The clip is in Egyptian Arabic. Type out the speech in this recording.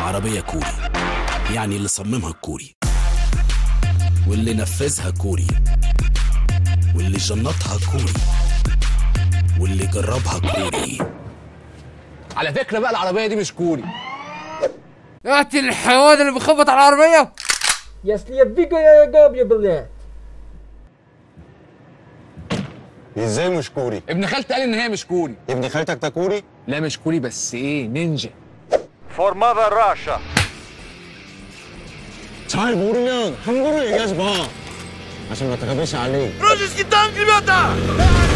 عربية كوري يعني اللي صممها الكوري واللي نفذها كوري واللي جنطها كوري واللي جربها كوري على فكره بقى العربيه دي مش كوري اعطي الحيوان اللي بيخبط على العربيه Если Вика я гобью, блядь. ازاي مش كوري؟ ابن خالتي قال ان هي مش كوري ابن خالتك ده كوري؟ لا مش كوري بس ايه نينجا For Mother Russia. 잘 모르면 한국어로 얘기하지 마. عشان ما تغبيش عليك. Вражеский танк, ребята!